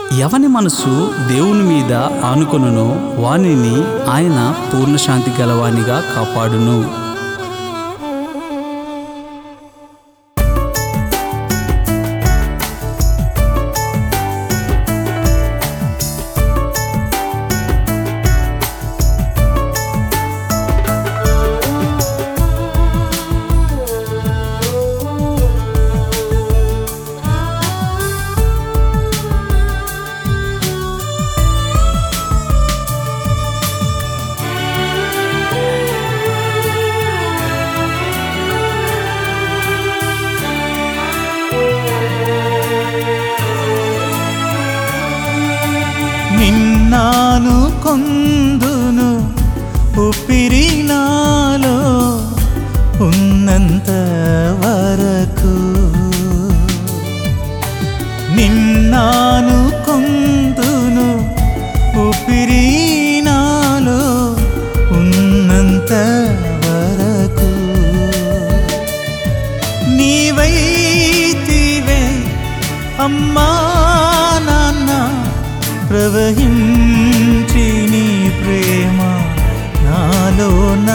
ఎవని మనసు దేవుని మీద ఆనుకొనునో వానిని ఆయన పూర్ణశాంతి గలవానిగా కాపాడును నిన్నాను కొందును ఊపిరి నాలో ఉన్నంత వరకు నిన్నాను కొందును ఊపిరి నాలో ఉన్నంత వరకు నీవైతివే అమ్మా నాన్న ప్రవహించి నీ ప్రేమ నాలోన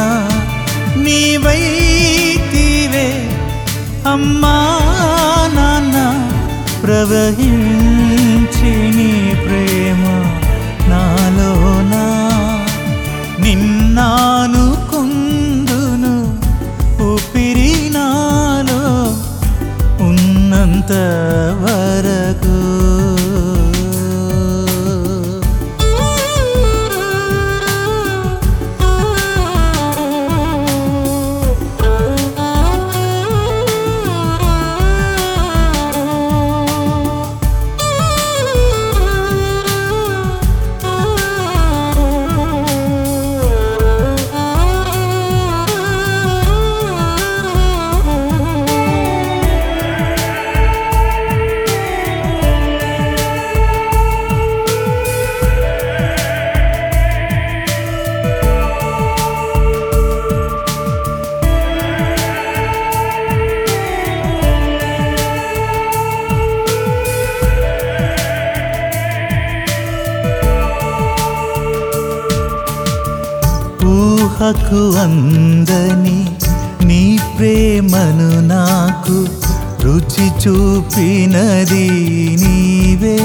నీవైతివే అమ్మా నాన్న ప్రవహించి నీ ప్రేమ నాలోన నిన్నాను కొందును ఊపిరి నాలో ఉన్నంత వరకు ఊహకు అందని నీ ప్రేమను నాకు రుచి చూపినది నీవే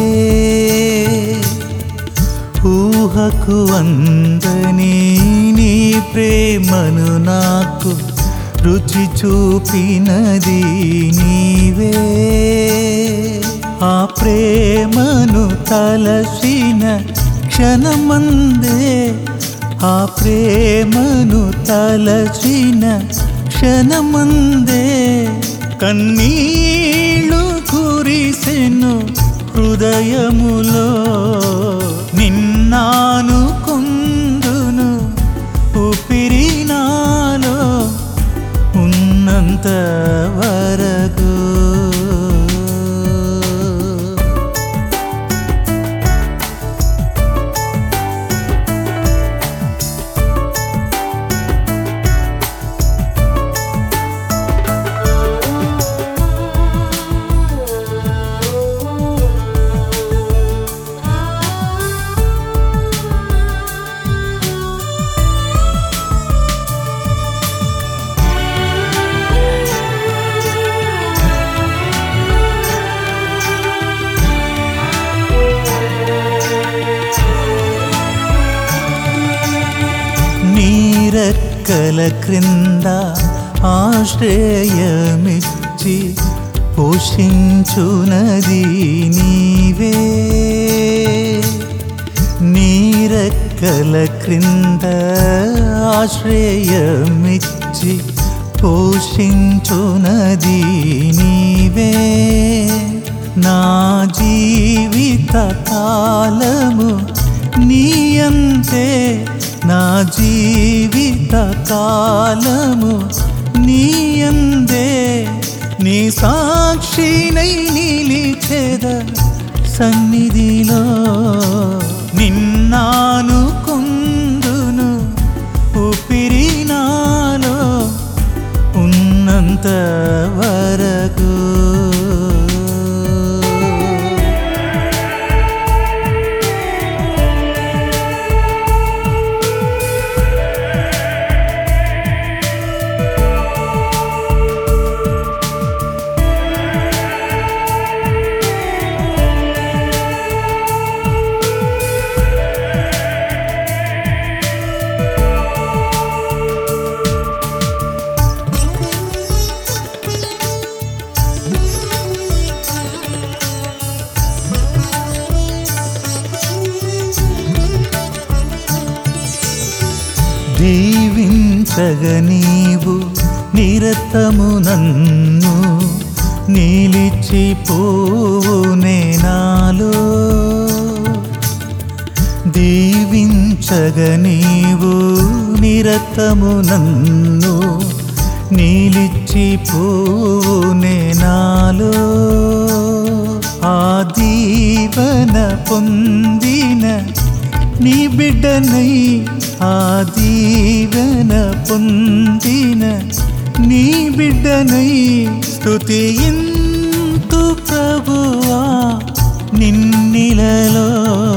ఊహకు అందని నీ ప్రేమను నాకు రుచి చూపినది నీవే ఆ ప్రేమను తలసిన క్షణమందే ఆ ప్రేమను తలచిన క్షణమందే కన్నీళ్ళు కురిసెను హృదయములో నిన్నాను కొందును ఊపిరి నాలో ఉన్నంత వరకు నీరెక్కల క్రింద ఆశ్రయమిచ్చి పోషించునది నీవే నీరెక్కల క్రింద ఆశ్రయమిచ్చి పోషించునది నీవే నా జీవిత కాలము నీయంతే నా జీవిత కాలము నీయందే నీ సాక్షినై నిలిచేద సన్నిధిలో నిన్నాను కొందును ఊపిరి నాలో ఉన్నంత వరకు దీవించగ నీవు నిరతము నన్ను నిలిచిపోవునే నాలో దీవించగ నీవు నిరతము నన్ను నిలిచిపోవునే నాలో ఆ దీవన పొందిన నీ బిడ్డనై ఆ దీవన పొందిన నీ బిడ్డనై స్తుతియింతు ప్రభువా నిన్నిలలో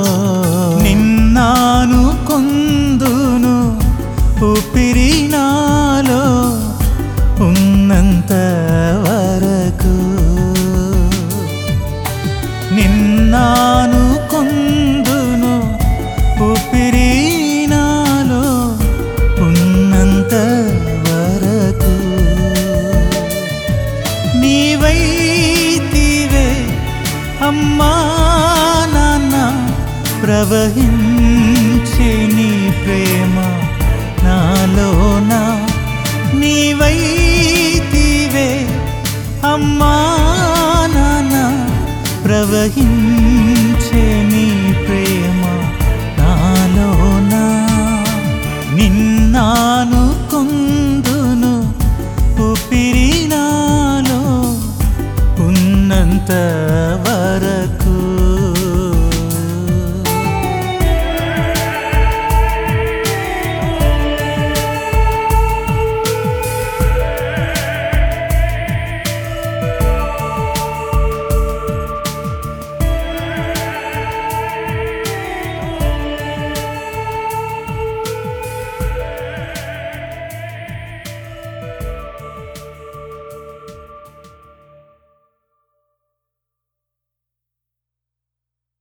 నిన్నాను కొందును ఊపిరి నాలో ఉన్నంత వరకు నిన్నాను కొందును ఊపిరి నాలో ఉన్నంత వరకు నీవైతివే అమ్మా నాన్న ప్రవహించే నీ ప్రేమ నాలోన నీవైతివే అమ్మా నాన్న ప్రవహించే